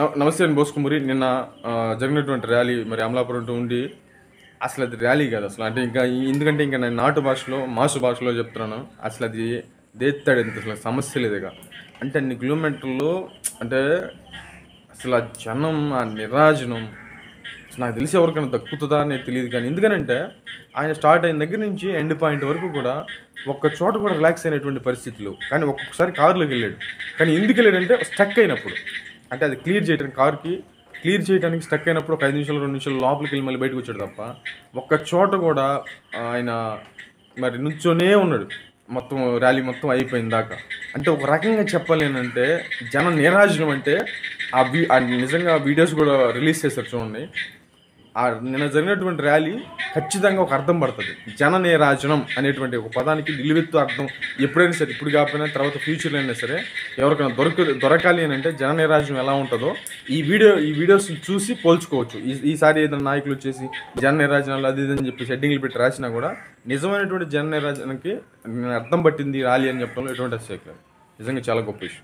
నమ- నమస్తే అండి బోసుకుమరి నిన్న ఆ, జరిగినటువంటి ర్యాలీ మరి అమలాపురం టు ఉండి అసలు అది ర్యాలీ కాదు అసలు అంటే ఇంకా ఈ- ఎందుకంటే ఇంకా నేను నాటు భాషలో మాసు భాషలో చెప్తున్నాను అసలు అది దేత్తాడు ఎంత అసలు సమస్య లేదు ఇక అంటే అన్ని కిలోమీటర్లు అంటే అసలు ఆ జనం ఆ నిరాజనం అసలు నాకు తెలిసి ఎవరికైనా దక్కుతుందా అనేది తెలియదు కానీ ఎందుకనంటే ఆయన స్టార్ట్ అయిన దగ్గర నుంచి ఎండ్ పాయింట్ వరకు కూడా ఒక్క చోట కూడా రిలాక్స్ అయినటువంటి పరిస్థితులు కానీ ఒక్కొక్కసారి కారులోకి వెళ్ళాడు కానీ ఎందుకు వెళ్ళాడంటే స్టక్ అయినప్పుడు అంటే అది క్లియర్ చేయడానికి కార్కి క్లియర్ చేయడానికి స్టక్ అయినప్పుడు ఒక ఐదు నిమిషాలు రెండు నిమిషాలు లోపలికి వెళ్ళి మళ్ళీ బయటకు వచ్చాడు తప్ప ఒక్క చోట కూడా ఆయన మరి నుంచోనే ఉన్నాడు మొత్తం ర్యాలీ మొత్తం అయిపోయిన దాకా అంటే ఒక రకంగా చెప్పలేనంటే జన నీరాజనం అంటే ఆ వీ ఆ నిజంగా వీడియోస్ కూడా రిలీజ్ చేశారు చూడండి ఆ నిన్న జరిగినటువంటి ర్యాలీ ఖచ్చితంగా ఒక అర్థం పడుతుంది జన నీరాజనం అనేటువంటి ఒక పదానికి నిలువెత్తు అర్థం ఎప్పుడైనా సరే ఇప్పుడు కాకపోయినా తర్వాత ఫ్యూచర్లో అయినా సరే ఎవరికైనా దొరక దొరకాలి అని అంటే జన నీరాజనం ఎలా ఉంటుందో ఈ వీడియో ఈ వీడియోస్ చూసి పోల్చుకోవచ్చు ఈ ఈసారి ఏదైనా నాయకులు వచ్చేసి జన నీరాజనాలు అది ఇది అని చెప్పి షెడ్డింగ్లు పెట్టి రాసినా కూడా నిజమైనటువంటి జన నీరాజనానికి అర్థం పట్టింది ర్యాలీ అని చెప్పడంలో ఎటువంటి అసలు నిజంగా చాలా గొప్ప విషయం